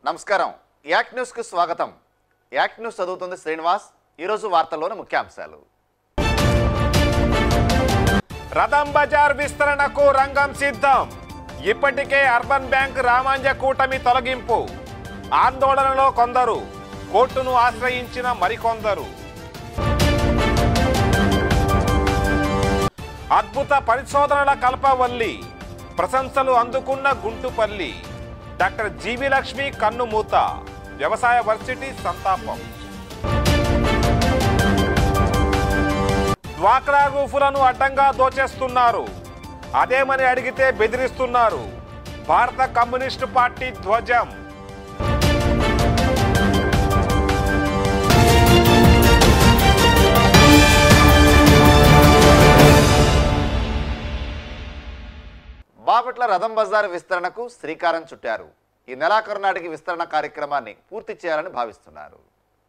నమస్కారం యాక్ న్యూస్కి స్వాగతం యాక్ న్యూస్ చదువుతుంది శ్రీనివాస్ ఈరోజు వార్తల్లోని ముఖ్యాంశాలు రథం బజార్ విస్తరణకు రంగం సిద్ధం ఇప్పటికే అర్బన్ బ్యాంక్ రామాంజ కూటమి తొలగింపు ఆందోళనలో కొందరు కోర్టును ఆశ్రయించిన మరికొందరు అద్భుత పరిశోధనల కల్పవల్లి ప్రశంసలు అందుకున్న గుంటుపల్లి డాక్టర్ జీవి లక్ష్మి కన్నుమూత వ్యవసాయ వర్సిటీ సంతాపం డ్వాక్రా రూఫులను అడ్డంగా దోచేస్తున్నారు అదేమని అడిగితే బెదిరిస్తున్నారు భారత కమ్యూనిస్టు పార్టీ ధ్వజం బాపట్ల రథం బజార్ విస్తరణకు శ్రీకారం చుట్టారు ఈ నెలాఖరు నాటికి విస్తరణ కార్యక్రమాన్ని పూర్తి చేయాలని భావిస్తున్నారు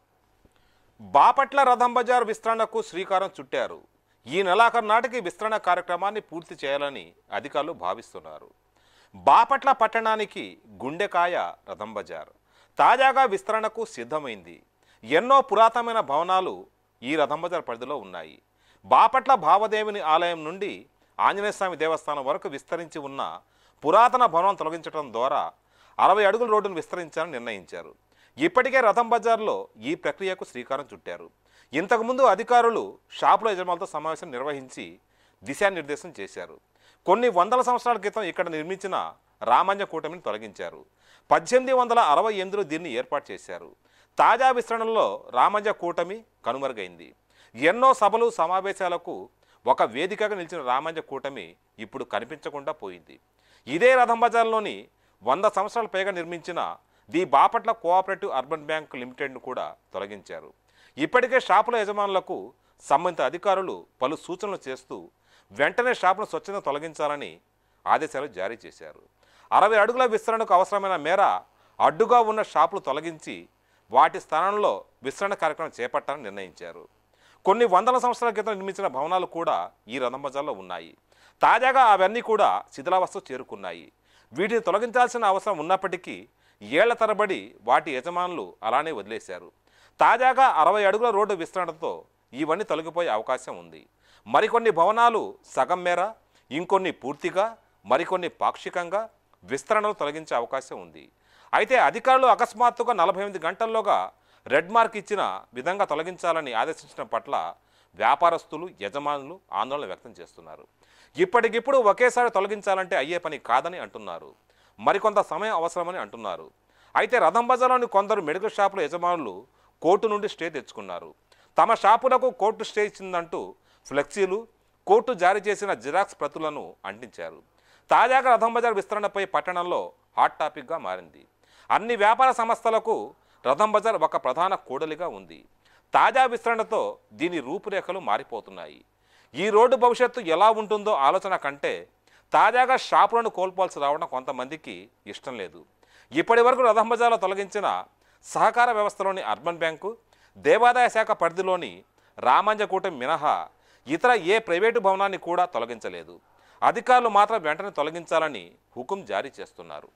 బాపట్ల రథం బజార్ విస్తరణకు శ్రీకారం చుట్టారు ఈ నెలాఖరు నాటికి విస్తరణ కార్యక్రమాన్ని పూర్తి చేయాలని అధికారులు భావిస్తున్నారు బాపట్ల పట్టణానికి గుండెకాయ రథం బజార్ తాజాగా విస్తరణకు సిద్ధమైంది ఎన్నో పురాతనమైన భవనాలు ఈ రథం బజార్ పరిధిలో ఉన్నాయి బాపట్ల భావదేవుని ఆలయం నుండి ఆంజనేయ స్వామి దేవస్థానం వరకు విస్తరించి ఉన్న పురాతన భవనం తొలగించడం ద్వారా అరవై అడుగుల రోడ్డును విస్తరించాలని నిర్ణయించారు ఇప్పటికే రథం బజార్లో ఈ ప్రక్రియకు శ్రీకారం చుట్టారు ఇంతకుముందు అధికారులు షాపుల యజమానులతో సమావేశం నిర్వహించి దిశానిర్దేశం చేశారు కొన్ని వందల సంవత్సరాల క్రితం ఇక్కడ నిర్మించిన రామంజ కూటమిని తొలగించారు పద్దెనిమిది వందల అరవై ఎనిమిదిలో దీన్ని ఏర్పాటు చేశారు తాజా విస్తరణలో రామంజ కూటమి కనుమరుగైంది ఎన్నో సభలు సమావేశాలకు ఒక వేదికగా నిలిచిన రామంజ కూటమి ఇప్పుడు కనిపించకుండా పోయింది ఇదే రథం బజార్లోని వంద సంవత్సరాల పైగా నిర్మించిన the Bapatla cooperative urban bank లిమిటెడ్ను కూడా తొలగించారు ఇప్పటికే షాపుల యజమానులకు సంబంధిత అధికారులు పలు సూచనలు చేస్తూ వెంటనే షాపును స్వచ్ఛంగా తొలగించాలని ఆదేశాలు జారీ చేశారు అరవై అడుగుల విస్తరణకు అవసరమైన మేర అడ్డుగా ఉన్న షాపులు తొలగించి వాటి స్థానంలో విస్తరణ కార్యక్రమం చేపట్టాలని నిర్ణయించారు కొన్ని వందల సంవత్సరాల క్రితం నిర్మించిన భవనాలు కూడా ఈ రథం బజార్లో ఉన్నాయి తాజాగా అవన్నీ కూడా శిథిలావస్థ చేరుకున్నాయి వీటిని తొలగించాల్సిన అవసరం ఉన్నప్పటికీ ఏళ్ల తరబడి వాటి యజమానులు అలానే వదిలేశారు తాజాగా అరవై అడుగుల రోడ్డు విస్తరణతో ఇవన్నీ తొలగిపోయే అవకాశం ఉంది మరికొన్ని భవనాలు సగం మేర ఇంకొన్ని పూర్తిగా మరికొన్ని పాక్షికంగా విస్తరణలు తొలగించే అవకాశం ఉంది అయితే అధికారులు అకస్మాత్తుగా నలభై ఎనిమిది గంటల్లోగా రెడ్ మార్క్ ఇచ్చిన విధంగా తొలగించాలని ఆదేశించడం పట్ల వ్యాపారస్తులు యజమానులు ఆందోళన వ్యక్తం చేస్తున్నారు ఇప్పటికిప్పుడు ఒకేసారి తొలగించాలంటే అయ్యే పని కాదని అంటున్నారు మరికొంత సమయం అవసరమని అంటున్నారు అయితే రథం బజార్లోని కొందరు మెడికల్ షాపుల యజమానులు కోర్టు నుండి స్టే తెచ్చుకున్నారు తమ షాపులకు కోర్టు స్టే ఇచ్చిందంటూ ఫ్లెక్సీలు కోర్టు జారీ చేసిన జిరాక్స్ ప్రతులను అంటించారు తాజాగా రథం బజార్ విస్తరణపై పట్టణంలో హాట్ టాపిక్గా మారింది అన్ని వ్యాపార సంస్థలకు రథం బజార్ ఒక ప్రధాన కూడలిగా ఉంది తాజా విస్తరణతో దీని రూపురేఖలు మారిపోతున్నాయి ఈ రోడ్డు భవిష్యత్తు ఎలా ఉంటుందో ఆలోచన కంటే తాజాగా షాపులను కోల్పోవాల్సి రావడం కొంతమందికి ఇష్టం లేదు ఇప్పటి వరకు రథం బజార్లో తొలగించిన సహకార వ్యవస్థలోని అర్బన్ బ్యాంకు దేవాదాయ శాఖ పరిధిలోని రామంజ కూటమి మినహా ఇతర ఏ ప్రైవేటు భవనాన్ని కూడా తొలగించలేదు అధికారులు మాత్రం వెంటనే తొలగించాలని హుకుం జారీ చేస్తున్నారు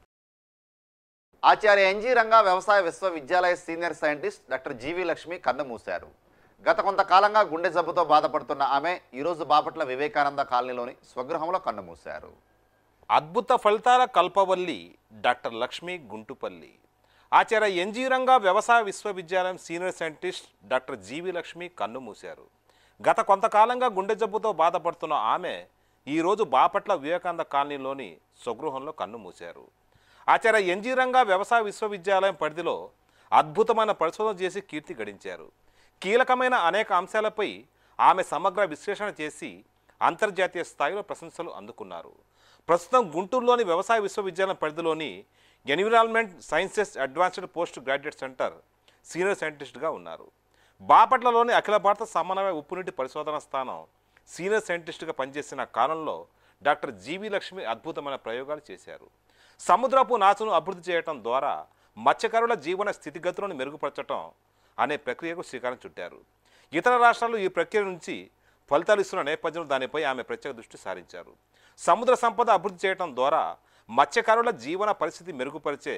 ఆచార్య ఎన్జీ రంగా వ్యవసాయ విశ్వవిద్యాలయ senior scientist doctor G V Lakshmi కన్నుమూశారు గత కొంతకాలంగా గుండె జబ్బుతో బాధపడుతున్న ఆమె ఈరోజు బాపట్ల వివేకానంద కాలనీలోని స్వగృహంలో కన్నుమూశారు అద్భుత ఫలితాల కల్పవల్లి డాక్టర్ లక్ష్మి గుంటుపల్లి ఆచార్య ఎన్జీ రంగా వ్యవసాయ విశ్వవిద్యాలయం senior scientist doctor G V Lakshmi కన్నుమూశారు గత కొంతకాలంగా గుండె జబ్బుతో బాధపడుతున్న ఆమె ఈరోజు బాపట్ల వివేకానంద కాలనీలోని స్వగృహంలో కన్నుమూశారు ఆచార్య ఎన్జీ రంగా వ్యవసాయ విశ్వవిద్యాలయం పరిధిలో అద్భుతమైన పరిశోధన చేసి కీర్తి గడించారు కీలకమైన అనేక అంశాలపై ఆమె సమగ్ర విశ్లేషణ చేసి అంతర్జాతీయ స్థాయిలో ప్రశంసలు అందుకున్నారు ప్రస్తుతం గుంటూరులోని వ్యవసాయ విశ్వవిద్యాలయం పరిధిలోని environment sciences advanced post graduate centre senior సైంటిస్ట్గా ఉన్నారు బాపట్లలోని అఖిల భారత సమన్వయ ఉప్పునీటి పరిశోధన స్థానం సీనియర్ సైంటిస్ట్గా పనిచేసిన కాలంలో డాక్టర్ జీవి లక్ష్మి అద్భుతమైన ప్రయోగాలు చేశారు సముద్రపు నాచును అభివృద్ధి చేయటం ద్వారా మత్స్యకారుల జీవన స్థితిగతులను మెరుగుపరచటం అనే ప్రక్రియకు శ్రీకారం చుట్టారు ఇతర రాష్ట్రాలు ఈ ప్రక్రియ నుంచి ఫలితాలు ఇస్తున్న నేపథ్యంలో దానిపై ఆమె ప్రత్యేక దృష్టి సారించారు సముద్ర సంపద అభివృద్ధి చేయడం ద్వారా మత్స్యకారుల జీవన పరిస్థితి మెరుగుపరిచే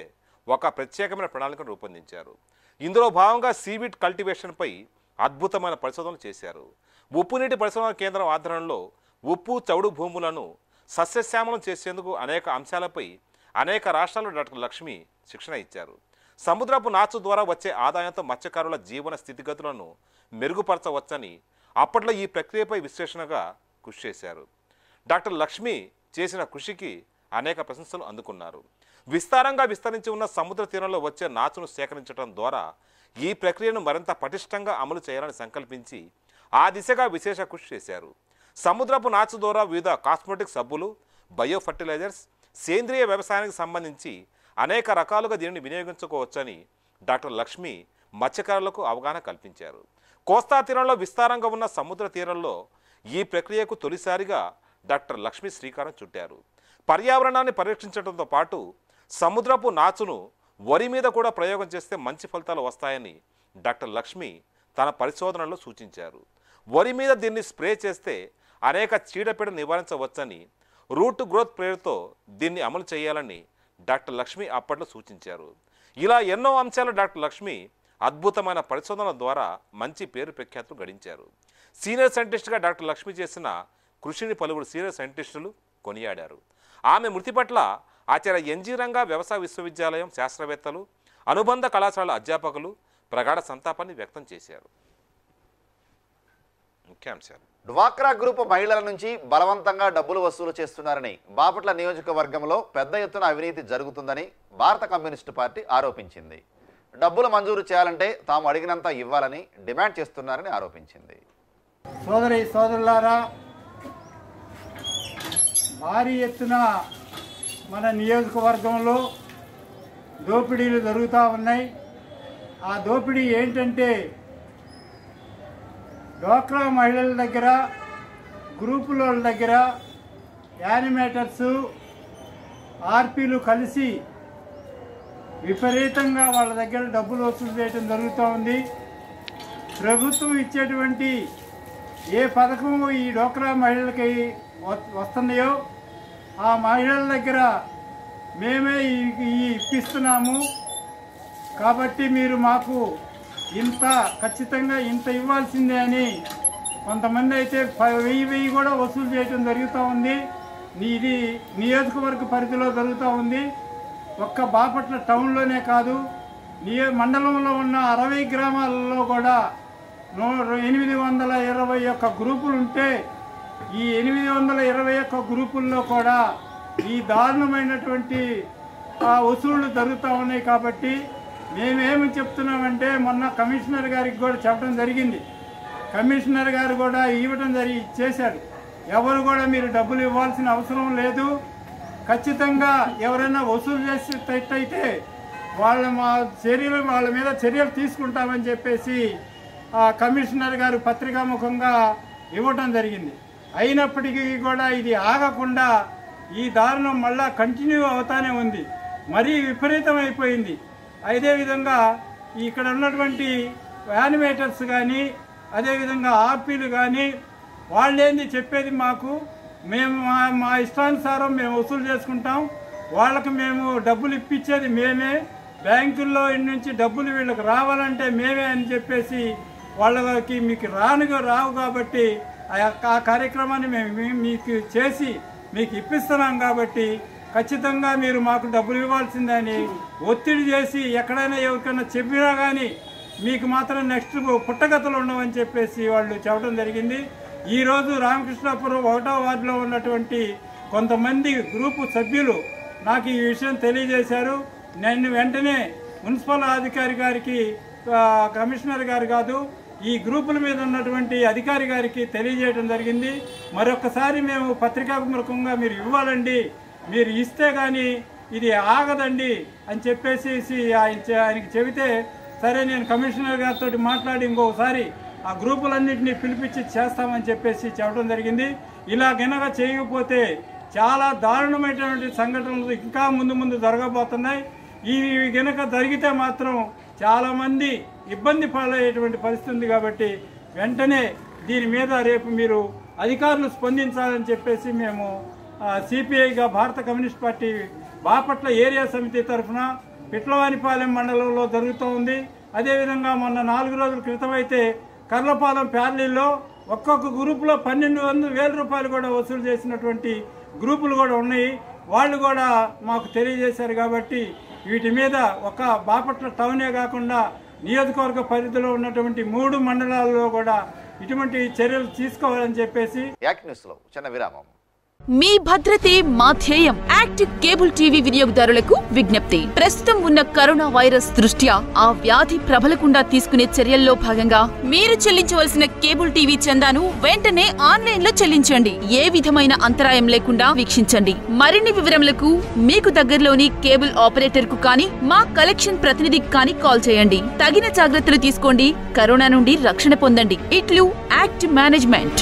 ఒక ప్రత్యేకమైన ప్రణాళికను రూపొందించారు ఇందులో భాగంగా సీవిడ్ కల్టివేషన్పై అద్భుతమైన పరిశోధనలు చేశారు ఉప్పు నీటి పరిశోధన కేంద్రం ఆధ్వర్యంలో ఉప్పు చౌడు భూములను సస్యశ్యామలం చేసేందుకు అనేక అంశాలపై అనేక రాష్ట్రాల్లో డాక్టర్ లక్ష్మి శిక్షణ ఇచ్చారు సముద్రపు నాచు ద్వారా వచ్చే ఆదాయంతో మత్స్యకారుల జీవన స్థితిగతులను మెరుగుపరచవచ్చని అప్పట్లో ఈ ప్రక్రియపై విశ్లేషణగా కృషి చేశారు డాక్టర్ లక్ష్మి చేసిన కృషికి అనేక ప్రశంసలు అందుకున్నారు విస్తారంగా విస్తరించి ఉన్న సముద్ర తీరంలో వచ్చే నాచును సేకరించడం ద్వారా ఈ ప్రక్రియను మరింత పటిష్టంగా అమలు చేయాలని సంకల్పించి ఆ దిశగా విశేష కృషి చేశారు సముద్రపు నాచు ద్వారా వివిధ కాస్మెటిక్ సబ్బులు బయో ఫర్టిలైజర్స్ సేంద్రియ వ్యవసాయానికి సంబంధించి అనేక రకాలుగా దీనిని వినియోగించుకోవచ్చని డాక్టర్ లక్ష్మి మత్స్యకారులకు అవగాహన కల్పించారు కోస్తా తీరంలో విస్తారంగా ఉన్న సముద్ర తీరంలో ఈ ప్రక్రియకు తొలిసారిగా డాక్టర్ లక్ష్మి శ్రీకారం చుట్టారు పర్యావరణాన్ని పరిరక్షించడంతో పాటు సముద్రపు నాచును వరి మీద కూడా ప్రయోగం చేస్తే మంచి ఫలితాలు వస్తాయని డాక్టర్ లక్ష్మి తన పరిశోధనలో సూచించారు వరి మీద దీన్ని స్ప్రే చేస్తే అనేక చీడపీడ నివారించవచ్చని రూట్ గ్రోత్ పేరుతో దీన్ని అమలు చేయాలని డాక్టర్ లక్ష్మి అప్పట్లో సూచించారు ఇలా ఎన్నో అంశాలు డాక్టర్ లక్ష్మి అద్భుతమైన పరిశోధన ద్వారా మంచి పేరు ప్రఖ్యాతులు గడించారు సీనియర్ సైంటిస్ట్గా డాక్టర్ లక్ష్మి చేసిన కృషిని పలువురు సీనియర్ సైంటిస్టులు కొనియాడారు ఆమె మృతి పట్ల ఆచార్య ఎన్జీ రంగా వ్యవసాయ విశ్వవిద్యాలయం శాస్త్రవేత్తలు అనుబంధ కళాశాల అధ్యాపకులు ప్రగాఢ సంతాపాన్ని వ్యక్తం చేశారు ముఖ్యాంశాలు డ్వాక్రా గ్రూప్ మహిళల నుంచి బలవంతంగా డబ్బులు వసూలు చేస్తున్నారని బాపట్ల నియోజకవర్గంలో పెద్ద ఎత్తున అవినీతి జరుగుతుందని భారత కమ్యూనిస్టు పార్టీ ఆరోపించింది డబ్బులు మంజూరు చేయాలంటే తాము అడిగినంత ఇవ్వాలని డిమాండ్ చేస్తున్నారని ఆరోపించింది సోదరి సోదరులారా భారీ ఎత్తున మన నియోజకవర్గంలో దోపిడీలు జరుగుతూ ఉన్నాయి ఆ దోపిడీ ఏంటంటే డోక్రా మహిళల దగ్గర గ్రూపుల దగ్గర యానిమేటర్స్ ఆర్పీలు కలిసి విపరీతంగా వాళ్ళ దగ్గర డబ్బులు వసూలు చేయడం జరుగుతూ ఉంది ప్రభుత్వం ఇచ్చేటువంటి ఏ పథకం ఈ డోక్రా మహిళలకి వ- వస్తున్నాయో ఆ మహిళల దగ్గర మేమే ఈ ఈ ఇప్పిస్తున్నాము కాబట్టి మీరు మాకు ఇంత ఖచ్చితంగా ఇంత ఇవ్వాల్సిందే అని కొంతమంది అయితే ప- వెయ్యి వెయ్యి కూడా వసూలు చేయడం జరుగుతూ ఉంది నీ- ఇది నియోజకవర్గ పరిధిలో జరుగుతూ ఉంది ఒక్క బాపట్ల టౌన్లోనే కాదు నియ మండలంలో ఉన్న అరవై గ్రామాలలో కూడా నూ ఎనిమిది వందల ఇరవై ఒక్క గ్రూపులు ఉంటే ఈ ఎనిమిది వందల ఇరవై ఒక్క గ్రూపుల్లో కూడా ఈ దారుణమైనటువంటి ఆ వసూళ్లు జరుగుతూ ఉన్నాయి కాబట్టి మేమేమి చెప్తున్నామంటే మొన్న కమిషనర్ గారికి కూడా చెప్పడం జరిగింది కమిషనర్ గారు కూడా ఇవ్వడం జరిగి చేశారు ఎవరు కూడా మీరు డబ్బులు ఇవ్వాల్సిన అవసరం లేదు ఖచ్చితంగా ఎవరైనా వసూలు చేసేటట్టయితే వాళ్ళ మా చర్యలు వాళ్ళ మీద చర్యలు తీసుకుంటామని చెప్పేసి ఆ కమిషనర్ గారు పత్రికాముఖంగా ఇవ్వటం జరిగింది అయినప్పటికీ కూడా ఇది ఆగకుండా ఈ దారుణం మళ్ళా కంటిన్యూ అవుతానే ఉంది మరీ విపరీతం అయిపోయింది అదేవిధంగా ఇక్కడ ఉన్నటువంటి యానిమేటర్స్ కానీ అదేవిధంగా ఆర్పీలు కానీ వాళ్ళేంది చెప్పేది మాకు మేము మా మా ఇష్టానుసారం మేము వసూలు చేసుకుంటాం వాళ్ళకి మేము డబ్బులు ఇప్పించేది మేమే బ్యాంకుల్లో నుంచి డబ్బులు వీళ్ళకి రావాలంటే మేమే అని చెప్పేసి వాళ్ళకి మీకు రానుగా రావు కాబట్టి ఆ యొక్క ఆ కార్యక్రమాన్ని మేము మీ- మీకు చేసి మీకు ఇప్పిస్తున్నాం కాబట్టి ఖచ్చితంగా మీరు మాకు డబ్బులు ఇవ్వాల్సిందని ఒత్తిడి చేసి ఎక్కడైనా ఎవరికైనా చెప్పినా కానీ మీకు మాత్రం నెక్స్ట్ పుట్టగతులు ఉండవని చెప్పేసి వాళ్ళు చెప్పడం జరిగింది ఈరోజు రామకృష్ణాపురం ఒకటో వార్డులో ఉన్నటువంటి కొంతమంది గ్రూపు సభ్యులు నాకు ఈ విషయం తెలియజేశారు నేను వెంటనే మున్సిపల్ అధికారి గారికి ఆ, కమిషనర్ గారు కాదు ఈ గ్రూపుల మీద ఉన్నటువంటి అధికారి గారికి తెలియజేయడం జరిగింది మరొకసారి మేము పత్రికాముఖంగా మీరు ఇవ్వాలండి మీరు ఇస్తే కానీ ఇది ఆగదండి అని చెప్పేసి ఆయన చె- ఆయనకి చెబితే సరే నేను కమిషనర్ గారితో మాట్లాడి ఇంకొకసారి ఆ గ్రూపులన్నింటినీ పిలిపించి చేస్తామని చెప్పేసి చెప్పడం జరిగింది ఇలా గనక చేయకపోతే చాలా దారుణమైనటువంటి సంఘటనలు ఇంకా ముందు ముందు జరగబోతున్నాయి ఇవి గనక జరిగితే మాత్రం చాలా మంది ఇబ్బంది పాలయ్యేటువంటి పరిస్థితి ఉంది కాబట్టి వెంటనే దీని మీద రేపు మీరు అధికారులు స్పందించాలని చెప్పేసి మేము సిపిఐగా భారత కమ్యూనిస్ట్ పార్టీ బాపట్ల ఏరియా సమితి తరఫున పిట్లవానిపాలెం మండలంలో జరుగుతూ ఉంది అదేవిధంగా మొన్న నాలుగు రోజుల క్రితం అయితే కర్లపాలెం ప్యార్లీలో ఒక్కొక్క గ్రూపులో పన్నెండు వందల వేల రూపాయలు కూడా వసూలు చేసినటువంటి గ్రూపులు కూడా ఉన్నాయి వాళ్ళు కూడా మాకు తెలియజేశారు కాబట్టి వీటి మీద ఒక బాపట్ల టౌనే కాకుండా నియోజకవర్గ పరిధిలో ఉన్నటువంటి మూడు మండలాల్లో కూడా ఇటువంటి చర్యలు తీసుకోవాలని చెప్పేసి యాక్ట్ న్యూస్లో చిన్న విరామం మీ భద్రతే మా ధ్యేయం యాక్టివ్ కేబుల్ టీవీ వినియోగదారులకు విజ్ఞప్తి ప్రస్తుతం ఉన్న కరోనా వైరస్ దృష్ట్యా ఆ వ్యాధి ప్రబలకుండా తీసుకునే చర్యల్లో భాగంగా మీరు చెల్లించవలసిన కేబుల్ టీవీ చందాను వెంటనే ఆన్లైన్ లో చెల్లించండి ఏ విధమైన అంతరాయం లేకుండా వీక్షించండి మరిన్ని వివరములకు మీకు దగ్గరలోని కేబుల్ ఆపరేటర్ కు కానీ మా కలెక్షన్ ప్రతినిధికి కానీ కాల్ చేయండి తగిన జాగ్రత్తలు తీసుకోండి కరోనా నుండి రక్షణ పొందండి ఇట్లు యాక్ట్ మేనేజ్మెంట్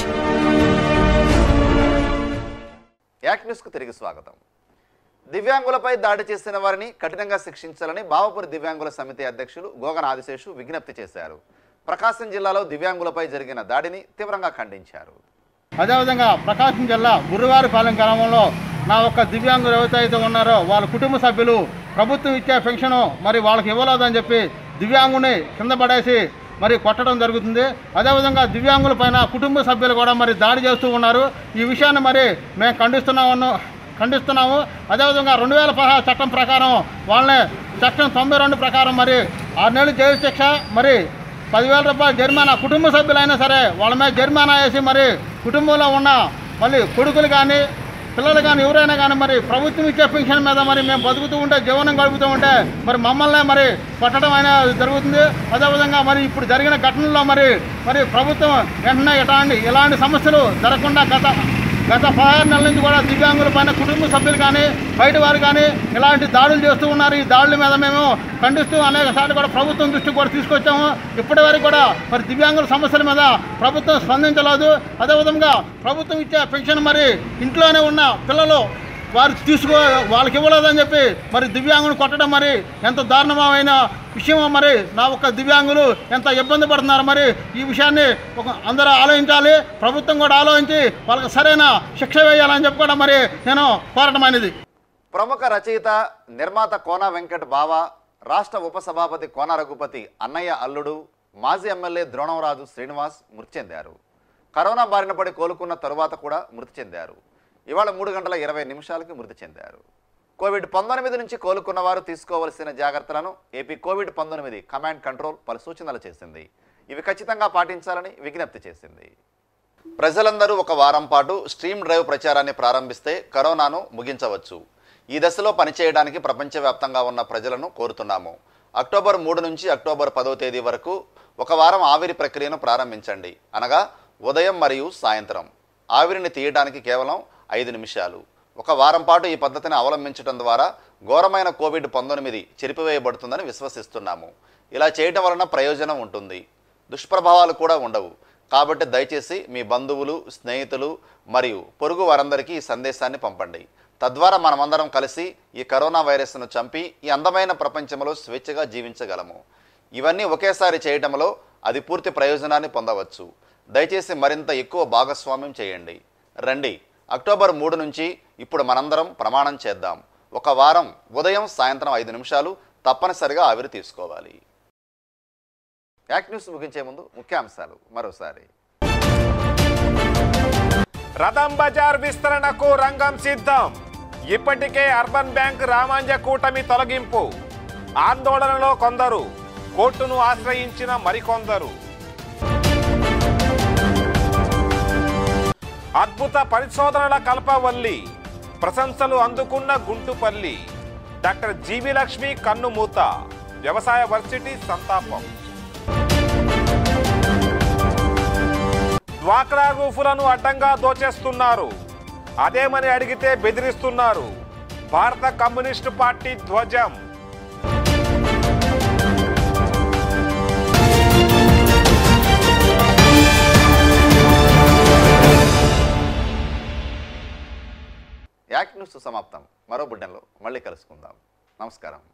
యాక్ట్ న్యూస్కు తిరిగి స్వాగతం దివ్యాంగులపై దాడి చేసిన వారిని కఠినంగా శిక్షించాలని బావపురి దివ్యాంగుల సమితి అధ్యక్షులు గోగన ఆదిశేషు విజ్ఞప్తి చేశారు ప్రకాశం జిల్లాలో దివ్యాంగులపై జరిగిన దాడిని తీవ్రంగా ఖండించారు అదేవిధంగా ప్రకాశం జిల్లా గురువారిపాలెం గ్రామంలో నా ఒక్క దివ్యాంగులు ఎవరైతే అయితే ఉన్నారో వాళ్ళ కుటుంబ సభ్యులు ప్రభుత్వం ఇచ్చే పెన్షను మరి వాళ్ళకి ఇవ్వలేదని చెప్పి దివ్యాంగుని కింద పడేసి మరి కొట్టడం జరుగుతుంది అదేవిధంగా దివ్యాంగుల పైన కుటుంబ సభ్యులు కూడా మరి దాడి చేస్తూ ఉన్నారు ఈ విషయాన్ని మరి మేము ఖండిస్తున్నాము ఖండిస్తున్నాము అదేవిధంగా రెండు వేల పదహారు చట్టం ప్రకారం వాళ్ళని చట్టం తొంభై రెండు ప్రకారం మరి ఆరు నెలలు జైలు శిక్ష మరి పదివేల రూపాయలు జరిమానా కుటుంబ సభ్యులైనా సరే వాళ్ళ మీద జరిమానా వేసి మరి కుటుంబంలో ఉన్న మళ్ళీ కొడుకులు కానీ పిల్లలు కానీ ఎవరైనా కానీ మరి ప్రభుత్వం ఇచ్చే పెన్షన్ మీద మరి మేము బతుకుతూ ఉంటే జీవనం గడుపుతూ ఉంటే మరి మమ్మల్ని మరి కొట్టడం అనేది జరుగుతుంది అదేవిధంగా మరి ఇప్పుడు జరిగిన ఘటనలో మరి మరి ప్రభుత్వం వెంటనే ఎలాంటి ఎలాంటి సమస్యలు జరగకుండా గత గత పదహారు నెలల నుంచి కూడా దివ్యాంగుల పైన కుటుంబ సభ్యులు కానీ బయట వారు కానీ ఇలాంటి దాడులు చేస్తూ ఉన్నారు ఈ దాడుల మీద మేము ఖండిస్తూ అనేక సార్లు కూడా ప్రభుత్వం దృష్టికి కూడా తీసుకొచ్చాము ఇప్పటి వరకు కూడా మరి దివ్యాంగుల సమస్యల మీద ప్రభుత్వం స్పందించలేదు అదేవిధంగా ప్రభుత్వం ఇచ్చే పెన్షన్ మరి ఇంట్లోనే ఉన్న పిల్లలు వారు తీసుకో వాళ్ళకి ఇవ్వలేదని చెప్పి మరి దివ్యాంగులు కొట్టడం మరి ఎంత దారుణమైన విషయం మరి నా ఒక్క దివ్యాంగులు ఎంత ఇబ్బంది పడుతున్నారు మరి ఈ విషయాన్ని ఒక అందరూ ఆలోచించాలి ప్రభుత్వం కూడా ఆలోచించి వాళ్ళకి సరైన శిక్ష వేయాలని చెప్పి కూడా మరి నేను కోరటం అనేది ప్రముఖ రచయిత నిర్మాత కోన వెంకట్ బావ రాష్ట్ర ఉపసభాపతి కోన రఘుపతి అన్నయ్య అల్లుడు మాజీ ఎమ్మెల్యే ద్రోణంరాజు శ్రీనివాస్ మృతి చెందారు కరోనా బారిన పడి కోలుకున్న తరువాత కూడా మృతి చెందారు ఇవాళ మూడు గంటల ఇరవై నిమిషాలకి మృతి చెందారు కోవిడ్ పంతొమ్మిది నుంచి కోలుకున్న వారు తీసుకోవలసిన జాగ్రత్తలను ఏపీ కోవిడ్ పంతొమ్మిది కమాండ్ కంట్రోల్ పలు సూచనలు చేసింది ఇవి ఖచ్చితంగా పాటించాలని విజ్ఞప్తి చేసింది ప్రజలందరూ ఒక వారం పాటు స్ట్రీమ్ డ్రైవ్ ప్రచారాన్ని ప్రారంభిస్తే కరోనాను ముగించవచ్చు ఈ దశలో పనిచేయడానికి ప్రపంచవ్యాప్తంగా ఉన్న ప్రజలను కోరుతున్నాము అక్టోబర్ మూడు నుంచి అక్టోబర్ పదో తేదీ వరకు ఒక వారం ఆవిరి ప్రక్రియను ప్రారంభించండి అనగా ఉదయం మరియు సాయంత్రం ఆవిరిని తీయడానికి కేవలం ఐదు నిమిషాలు ఒక వారం పాటు ఈ పద్ధతిని అవలంబించడం ద్వారా ఘోరమైన కోవిడ్ పంతొమ్మిది చెరిపివేయబడుతుందని విశ్వసిస్తున్నాము ఇలా చేయటం వలన ప్రయోజనం ఉంటుంది దుష్ప్రభావాలు కూడా ఉండవు కాబట్టి దయచేసి మీ బంధువులు స్నేహితులు మరియు పొరుగు వారందరికీ ఈ సందేశాన్ని పంపండి తద్వారా మనమందరం కలిసి ఈ కరోనా వైరస్ను చంపి ఈ అందమైన ప్రపంచంలో స్వేచ్ఛగా జీవించగలము ఇవన్నీ ఒకేసారి చేయటంలో అది పూర్తి ప్రయోజనాన్ని పొందవచ్చు దయచేసి మరింత ఎక్కువ భాగస్వామ్యం చేయండి రండి అక్టోబర్ మూడు నుంచి ఇప్పుడు మనందరం ప్రమాణం చేద్దాం ఒక వారం ఉదయం సాయంత్రం ఐదు నిమిషాలు తప్పనిసరిగా ఆవిరి తీసుకోవాలి యాక్ట్ న్యూస్ ముగించే ముందు ముఖ్యాంశాలు మరోసారి రథం బజార్ విస్తరణకు రంగం సిద్ధం ఇప్పటికే అర్బన్ బ్యాంక్ రామాంజ కూటమి తొలగింపు ఆందోళనలో కొందరు కోర్టును ఆశ్రయించిన మరికొందరు అద్భుత పరిశోధనల కల్పవల్లి ప్రశంసలు అందుకున్న గుంటుపల్లి డాక్టర్ జీవి లక్ష్మి కన్నుమూత వ్యవసాయ వర్సిటీ సంతాపం డ్వాక్రా రూఫులను అడ్డంగా దోచేస్తున్నారు అదేమని అడిగితే బెదిరిస్తున్నారు భారత కమ్యూనిస్టు పార్టీ ధ్వజం యాక్ట్ న్యూస్ సమాప్తం మరో బుడ్డెన్లో మళ్ళీ కలుసుకుందాం నమస్కారం